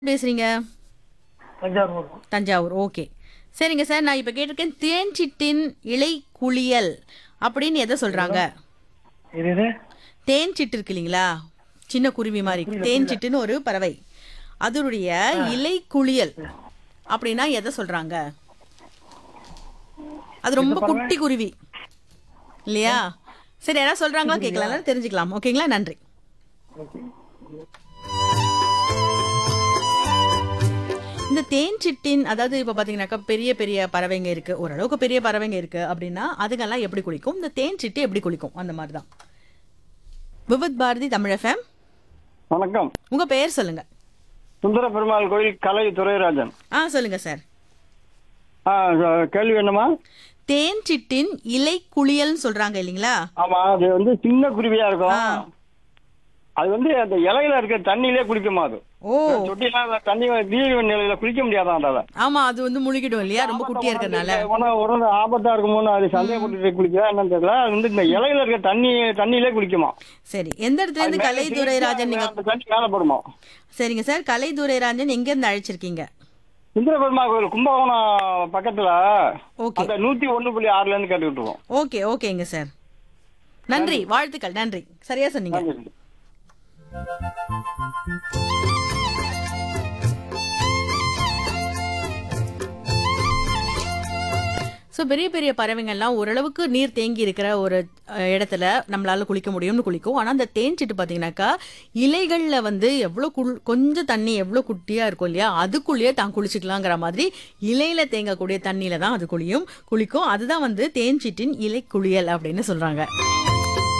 பேசுறீங்க தஞ்சாவூர் மாவட்டம் தஞ்சாவூர் ஓகே சரிங்க சார் நான் இப்போ கேட்டிருக்கேன் தேன்சிட்டின் இலை குளியல் அப்படின்னு எதை சொல்றாங்க இது இது தேன் சிட்டு இருக்கு இல்லைங்களா சின்ன குருவி மாதிரி தேன் சிட்டுன்னு ஒரு பறவை அதனுடைய இலை குளியல் அப்படின்னா எதை சொல்றாங்க அது ரொம்ப குட்டி குருவி இல்லையா சரி யாராவது சொல்றாங்களா கேட்கலாம் தெரிஞ்சுக்கலாம் ஓகேங்களா நன்றி ஓகே இந்த தேன் சிட்டின் அதாவது இப்போ பார்த்தீங்கன்னாக்கா பெரிய பெரிய பறவைங்க இருக்கு ஓரளவுக்கு பெரிய பறவைங்க இருக்கு அப்படின்னா அதுங்கெல்லாம் எப்படி குளிக்கும் இந்த தேன் சிட்டு எப்படி குளிக்கும் அந்த மாதிரி தான் விவித் பாரதி தமிழ் எஃப்எம் வணக்கம் உங்க பெயர் சொல்லுங்க சுந்தர பெருமாள் கோயில் கலை துரைராஜன் ஆ சொல்லுங்க சார் ஆ ச- கேள்வி என்னமா தேன் சிட்டின் இலை குளியல்னு சொல்றாங்க இல்லைங்களா ஆமா அது வந்து சின்ன குருவியா ஆ. இருக்கும் அது வந்து அந்த இலையில இருக்க தண்ணியிலே குளிக்குமா அது ஓ தொட்டிலாம் தண்ணி நீர் நிலையில குளிக்க முடியாதான் அதால ஆமா அது வந்து முழுகிடும் இல்லையா ரொம்ப குட்டியா இருக்கறனால உன- உடனே ஆபத்தா இருக்குமோன்னு அது சந்தேகப்பட்டு குளிக்குதா என்னன்னு தெரியல அது வந்து இந்த இலையில இருக்க தண்ணி தண்ணியிலே குளிக்குமா சரி எந்த இடத்துல இருந்து கலைத்துறை ராஜன் நீங்க அந்த தண்ணி மேல படுமா சரிங்க சார் கலைத்துறை ராஜன் எங்க இருந்து அழைச்சிருக்கீங்க சுந்தர பெருமாள் கோயில் கும்பகோணம் பக்கத்துல ஓகே அந்த நூத்தி ஒண்ணு புள்ளி ஆறுல இருந்து கேட்டுக்கிட்டு இருக்கோம் ஓகே ஓகேங்க சார் நன்றி வாழ்த்துக்கள் நன்றி சரியா சொன்னீங்க நன்றி. ஸோ பெரிய பெரிய பறவைங்கள்லாம் ஓரளவுக்கு நீர் தேங்கி இருக்கிற ஒரு அஹ், இடத்துல நம்மளால குளிக்க முடியும்னு குளிக்கும் ஆனால் அந்த தேன்சிட்டு பார்த்தீங்கன்னாக்கா இலைகளில் வந்து எவ்வளோ குள் கொஞ்சம் தண்ணி எவ்வளோ குட்டியாக இருக்கும் இல்லையா அதுக்குள்ளேயே தான் குளிச்சுக்கலாங்கிற மாதிரி இலையில தேங்கக்கூடிய தண்ணியில தான் அது குளியும் குளிக்கும் அதுதான் வந்து தேன்சிட்டின் இலை குளியல் அப்படின்னு சொல்றாங்க